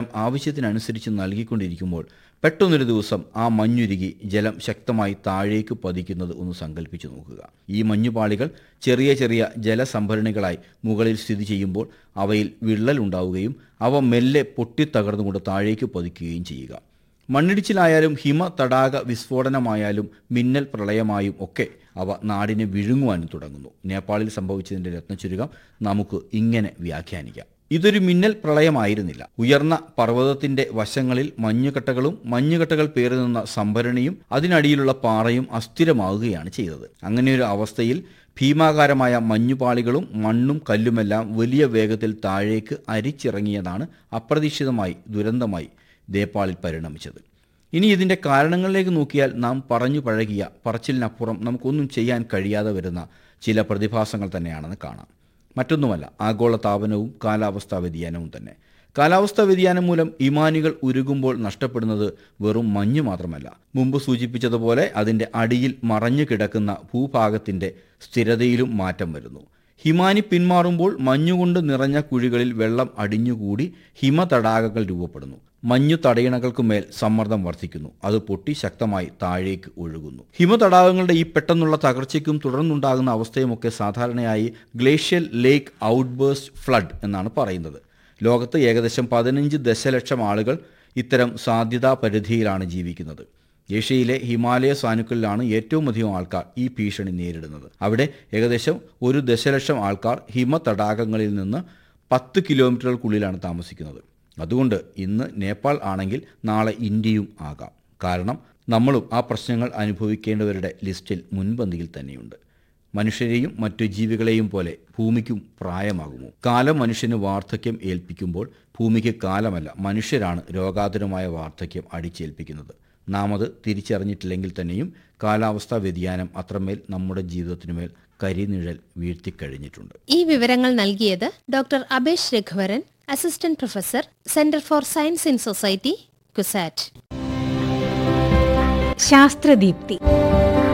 ആവശ്യത്തിനനുസരിച്ച് നൽകിക്കൊണ്ടിരിക്കുമ്പോൾ പെട്ടെന്നൊരു ദിവസം ആ മഞ്ഞുരുകി ജലം ശക്തമായി താഴേക്ക് പതിക്കുന്നത് ഒന്ന് സങ്കല്പിച്ചു നോക്കുക ഈ മഞ്ഞുപാളികൾ ചെറിയ ചെറിയ ജലസംഭരണികളായി മുകളിൽ സ്ഥിതി ചെയ്യുമ്പോൾ അവയിൽ വിള്ളൽ ഉണ്ടാവുകയും അവ മെല്ലെ പൊട്ടിത്തകർന്നുകൊണ്ട് താഴേക്ക് പതിക്കുകയും ചെയ്യുക മണ്ണിടിച്ചിലായാലും ഹിമ തടാക വിസ്ഫോടനമായാലും മിന്നൽ പ്രളയമായും ഒക്കെ അവ നാടിനെ വിഴുങ്ങുവാനും തുടങ്ങുന്നു നേപ്പാളിൽ സംഭവിച്ചതിൻ്റെ രത്നച്ചുരുക്കം നമുക്ക് ഇങ്ങനെ വ്യാഖ്യാനിക്കാം ഇതൊരു മിന്നൽ പ്രളയമായിരുന്നില്ല ഉയർന്ന പർവ്വതത്തിന്റെ വശങ്ങളിൽ മഞ്ഞുകട്ടകളും മഞ്ഞുകട്ടകൾ പേറി നിന്ന സംഭരണിയും അതിനടിയിലുള്ള പാറയും അസ്ഥിരമാവുകയാണ് ചെയ്തത് അങ്ങനെയൊരു അവസ്ഥയിൽ ഭീമാകാരമായ മഞ്ഞുപാളികളും മണ്ണും കല്ലുമെല്ലാം വലിയ വേഗത്തിൽ താഴേക്ക് അരിച്ചിറങ്ങിയതാണ് അപ്രതീക്ഷിതമായി ദുരന്തമായി നേപ്പാളിൽ പരിണമിച്ചത് ഇനി ഇതിൻ്റെ കാരണങ്ങളിലേക്ക് നോക്കിയാൽ നാം പറഞ്ഞു പഴകിയ പറച്ചിലിനപ്പുറം നമുക്കൊന്നും ചെയ്യാൻ കഴിയാതെ വരുന്ന ചില പ്രതിഭാസങ്ങൾ തന്നെയാണെന്ന് കാണാം മറ്റൊന്നുമല്ല ആഗോള താപനവും കാലാവസ്ഥാ വ്യതിയാനവും തന്നെ കാലാവസ്ഥാ വ്യതിയാനം മൂലം ഇമാനികൾ ഉരുകുമ്പോൾ നഷ്ടപ്പെടുന്നത് വെറും മഞ്ഞ് മാത്രമല്ല മുമ്പ് സൂചിപ്പിച്ചതുപോലെ അതിൻ്റെ അടിയിൽ മറഞ്ഞു കിടക്കുന്ന ഭൂഭാഗത്തിൻ്റെ സ്ഥിരതയിലും മാറ്റം വരുന്നു ഹിമാനി പിന്മാറുമ്പോൾ മഞ്ഞുകൊണ്ട് നിറഞ്ഞ കുഴികളിൽ വെള്ളം അടിഞ്ഞുകൂടി ഹിമതടാകങ്ങൾ രൂപപ്പെടുന്നു മഞ്ഞു തടയണകൾക്കുമേൽ സമ്മർദ്ദം വർദ്ധിക്കുന്നു അത് പൊട്ടി ശക്തമായി താഴേക്ക് ഒഴുകുന്നു ഹിമതടാകങ്ങളുടെ ഈ പെട്ടെന്നുള്ള തകർച്ചയ്ക്കും തുടർന്നുണ്ടാകുന്ന അവസ്ഥയുമൊക്കെ സാധാരണയായി ഗ്ലേഷ്യൽ ലേക്ക് ഔട്ട്ബേഴ്സ്റ്റ് ഫ്ലഡ് എന്നാണ് പറയുന്നത് ലോകത്ത് ഏകദേശം പതിനഞ്ച് ദശലക്ഷം ആളുകൾ ഇത്തരം സാധ്യതാ പരിധിയിലാണ് ജീവിക്കുന്നത് ഏഷ്യയിലെ ഹിമാലയ സാനുക്കളിലാണ് ഏറ്റവും അധികം ആൾക്കാർ ഈ ഭീഷണി നേരിടുന്നത് അവിടെ ഏകദേശം ഒരു ദശലക്ഷം ആൾക്കാർ ഹിമതടാകങ്ങളിൽ നിന്ന് പത്ത് കിലോമീറ്ററുകൾക്കുള്ളിലാണ് താമസിക്കുന്നത് അതുകൊണ്ട് ഇന്ന് നേപ്പാൾ ആണെങ്കിൽ നാളെ ഇന്ത്യയും ആകാം കാരണം നമ്മളും ആ പ്രശ്നങ്ങൾ അനുഭവിക്കേണ്ടവരുടെ ലിസ്റ്റിൽ മുൻപന്തിയിൽ തന്നെയുണ്ട് മനുഷ്യരെയും മറ്റു ജീവികളെയും പോലെ ഭൂമിക്കും പ്രായമാകുമോ കാലം മനുഷ്യന് വാർദ്ധക്യം ഏൽപ്പിക്കുമ്പോൾ ഭൂമിക്ക് കാലമല്ല മനുഷ്യരാണ് രോഗാതുരമായ വാർദ്ധക്യം അടിച്ചേൽപ്പിക്കുന്നത് നാം അത് തിരിച്ചറിഞ്ഞിട്ടില്ലെങ്കിൽ തന്നെയും കാലാവസ്ഥാ വ്യതിയാനം അത്രമേൽ നമ്മുടെ ജീവിതത്തിനുമേൽ കരിനിഴൽ വീഴ്ത്തിക്കഴിഞ്ഞിട്ടുണ്ട് ഈ വിവരങ്ങൾ നൽകിയത് doctor Abesh Raghuvaran assistant professor centre for science in society CUSAT ശാസ്ത്രദീപ്തി